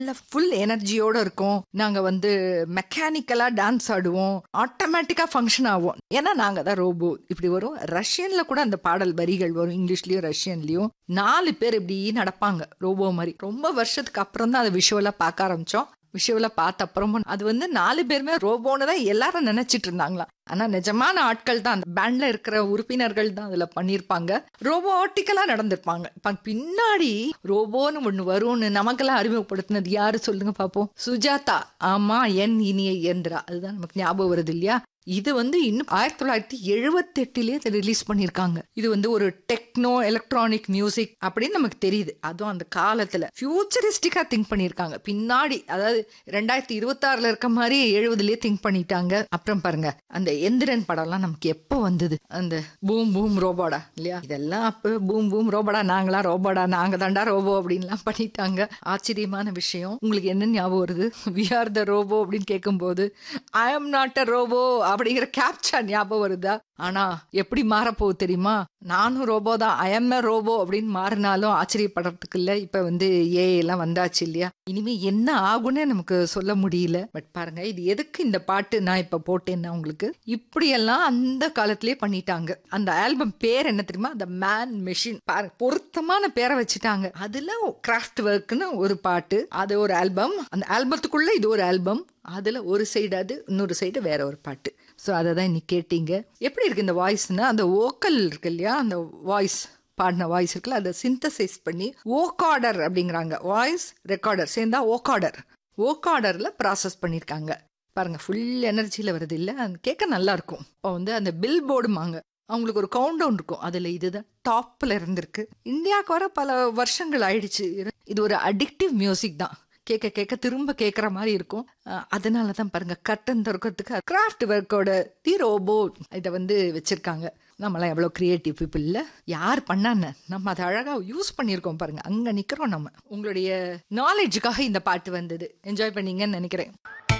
full எனர்ஜியோட இருக்கும் நாங்க வந்து மெக்கானிக்கலா டான்ஸ் ஆடுவோம் ஆட்டோமேட்டிக்கா ஃபங்க்ஷன் ஆகும் ஏன்னா நாங்க தான் ரோபோ இப்படி வரும் ரஷ்யன்ல கூட அந்த பாடல் வரிகள் வரும் இங்கிலீஷ்லயும் ரஷ்யன்லயும் நாலு பேர் இப்படி நடப்பாங்க ரோபோ மாதிரி ரொம்ப வருஷத்துக்கு அப்புறம் தான் அதை விஷுவலா பார்க்க ஆரம்பிச்சோம் விஷுவலா பார்த்த அப்புறமும் அது வந்து நாலு பேருமே ரோபோன்னு தான் எல்லாரும் நினைச்சிட்டு இருந்தாங்களாம் ஆனா நிஜமான ஆட்கள் தான் அந்த பேண்ட்ல இருக்கிற உறுப்பினர்கள் தான் அதுல பண்ணிருப்பாங்க ரோபோட்டிக்கலா நடந்திருப்பாங்க இப்ப பின்னாடி ரோபோன்னு ஒண்ணு வரும்னு நமக்கெல்லாம் அறிமுகப்படுத்தினது யாரு சொல்லுங்க பாப்போம் சுஜாதா ஆமா என் இனிய இயந்திரா அதுதான் நமக்கு ஞாபகம் வருது இல்லையா இது வந்து இன்னும் ஆயிரத்தி தொள்ளாயிரத்தி எழுபத்தி எட்டுலயே அதை ரிலீஸ் பண்ணிருக்காங்க இது வந்து ஒரு டெக்னோ எலக்ட்ரானிக் மியூசிக் அப்படின்னு நமக்கு தெரியுது அதுவும் அந்த காலத்துல ஃபியூச்சரிஸ்டிக்கா திங்க் பண்ணிருக்காங்க பின்னாடி அதாவது ரெண்டாயிரத்தி இருபத்தி ஆறுல இருக்க மாதிரி எழுபதுலயே திங்க் பண்ணிட்டாங்க அப்புறம் பாருங்க அந்த எந்திரன் படம்லாம் நமக்கு எப்போ வந்தது அந்த பூம் பூம் ரோபோடா இல்லையா இதெல்லாம் அப்போ பூம் பூம் ரோபோடா நாங்களா ரோபோடா நாங்க தாண்டா ரோபோ அப்படின்லாம் பண்ணிட்டாங்க ஆச்சரியமான விஷயம் உங்களுக்கு என்ன ஞாபகம் வருது வி ஆர் த ரோபோ அப்படின்னு கேட்கும்போது I am not a robot அப்படிங்கிற கேப்சா ஞாபகம் வருதா ஆனா எப்படி மாறப்போகுது தெரியுமா நானும் ரோபோ தான் ஐ எம் ரோபோ அப்படின்னு மாறினாலும் ஆச்சரியப்படுறதுக்கு இல்ல இப்ப வந்து ஏ எல்லாம் வந்தாச்சு இல்லையா இனிமே என்ன ஆகும்னு நமக்கு சொல்ல முடியல பட் பாருங்க இது எதுக்கு இந்த பாட்டு நான் இப்ப போட்டேன்னா உங்களுக்கு இப்படியெல்லாம் அந்த காலத்திலேயே பண்ணிட்டாங்க அந்த ஆல்பம் பேர் என்ன தெரியுமா அந்த மேன் மெஷின் பாருங்க பொருத்தமான பேரை வச்சுட்டாங்க அதுல கிராஃப்ட் ஒர்க்னு ஒரு பாட்டு அது ஒரு ஆல்பம் அந்த ஆல்பத்துக்குள்ள இது ஒரு ஆல்பம் அதுல ஒரு சைடு அது இன்னொரு சைடு வேற ஒரு பாட்டு ஸோ அதை தான் இன்னைக்கு கேட்டீங்க எப்படி இருக்கு இந்த வாய்ஸ்னா அந்த ஓக்கல் இருக்கு இல்லையா அந்த வாய்ஸ் பாடின வாய்ஸ் இருக்குல்ல அதை சிந்தசைஸ் பண்ணி ஓகார்டர் அப்படிங்கிறாங்க வாய்ஸ் ரெக்கார்டர் சேர்ந்தா ஓகார்டர் ஓகார்டர்ல ப்ராசஸ் பண்ணியிருக்காங்க பாருங்க ஃபுல் எனர்ஜியில் வருது இல்லை அது கேட்க நல்லா இருக்கும் இப்போ வந்து அந்த பில் போர்டுமாங்க அவங்களுக்கு ஒரு கவுண்ட் டவுன் இருக்கும் அதில் இதுதான் டாப்பில் இருந்திருக்கு இந்தியாவுக்கு வர பல வருஷங்கள் ஆயிடுச்சு இது ஒரு அடிக்டிவ் மியூசிக் தான் கேட்க கேட்க திரும்ப கேட்குற மாதிரி இருக்கும் அதனால தான் பாருங்க கட்டன் திறக்கிறதுக்கு கிராஃப்ட் ஒர்க்கோட தி ரோபோ இதை வந்து வச்சிருக்காங்க நம்மளாம் எவ்வளோ கிரியேட்டிவ் பீப்புள் இல்லை யார் பண்ணான்னு நம்ம அதை அழகாக யூஸ் பண்ணியிருக்கோம் பாருங்க அங்கே நிற்கிறோம் நம்ம உங்களுடைய நாலேஜுக்காக இந்த பாட்டு வந்தது என்ஜாய் பண்ணீங்கன்னு நினைக்கிறேன்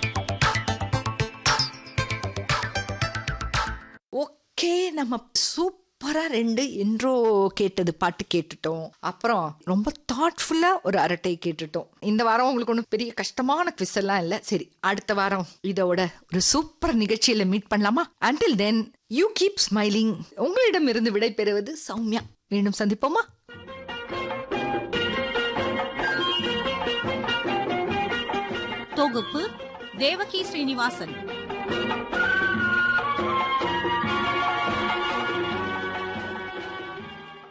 ஓகே நம்ம சூப்பரா ரெண்டு இன்ட்ரோ கேட்டது பாட்டு கேட்டுட்டோம் அப்புறம் ரொம்ப தாட்ஃபுல்லா ஒரு அரட்டை கேட்டுட்டோம் இந்த வாரம் உங்களுக்கு ஒன்றும் பெரிய கஷ்டமான குவிஸ் எல்லாம் இல்லை சரி அடுத்த வாரம் இதோட ஒரு சூப்பர் நிகழ்ச்சியில மீட் பண்ணலாமா until then you keep smiling உங்களிடம் இருந்து விடை பெறுவது சௌமியா மீண்டும் சந்திப்போமா தொகுப்பு தேவகி ஸ்ரீனிவாசன்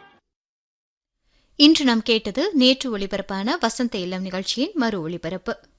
இன்று நாம் கேட்டது நேற்று ஒளிபரப்பான வசந்த இல்லம் நிகழ்ச்சியின் மறு ஒளிபரப்பு